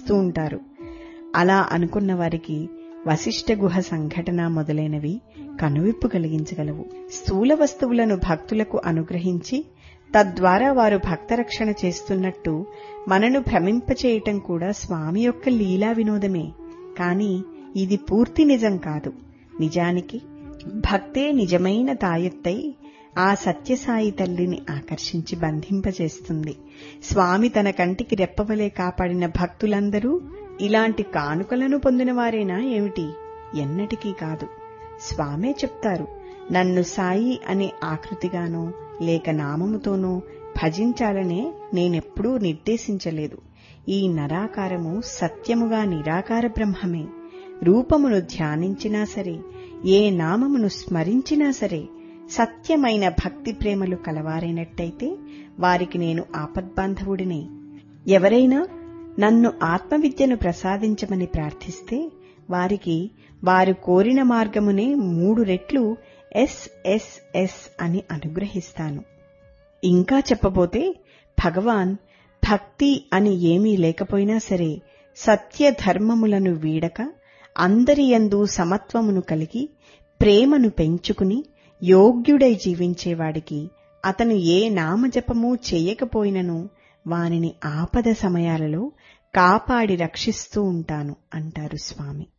వస్తూ ఉంటారు అలా అనుకున్న వారికి వశిష్ఠ గుహ సంఘటన మొదలైనవి కనువిప్పు కలిగించగలవు స్థూల వస్తువులను భక్తులకు అనుగ్రహించి తద్వారా వారు భక్తరక్షణ చేస్తున్నట్టు మనను భ్రమింపచేయటం కూడా స్వామి యొక్క లీలా వినోదమే కాని ఇది పూర్తి నిజం కాదు నిజానికి భక్తే నిజమైన తాయెత్తై ఆ సత్యసాయి తల్లిని ఆకర్షించి బంధింపచేస్తుంది స్వామి తన కంటికి రెప్పవలే కాపాడిన భక్తులందరూ ఇలాంటి కానుకలను పొందినవారేనా ఏమిటి ఎన్నటికీ కాదు స్వామే చెప్తారు నన్ను సాయి అనే ఆకృతిగానో లేక నామముతోనో భజించాలనే నేనెప్పుడూ నిర్దేశించలేదు ఈ నరాకారము సత్యముగా నిరాకార బ్రహ్మమే రూపమును ధ్యానించినా సరే ఏ నామమును స్మరించినా సరే సత్యమైన భక్తి ప్రేమలు కలవారైనట్టయితే వారికి నేను ఆపద్బాంధవుడినే ఎవరైనా నన్ను ఆత్మవిద్యను ప్రసాదించమని ప్రార్థిస్తే వారికి వారు కోరిన మార్గమునే మూడు రెట్లు ఎస్ఎస్ఎస్ అని అనుగ్రహిస్తాను ఇంకా చెప్పబోతే భగవాన్ భక్తి అని ఏమీ లేకపోయినా సరే సత్య ధర్మములను వీడక అందరి యందు సమత్వమును కలిగి ప్రేమను పెంచుకుని యోగ్యుడై జీవించేవాడికి అతను ఏ నామజపము చెయ్యకపోయినను వానిని ఆపద సమయాలలో కాపాడి రక్షిస్తూ ఉంటాను అంటారు స్వామి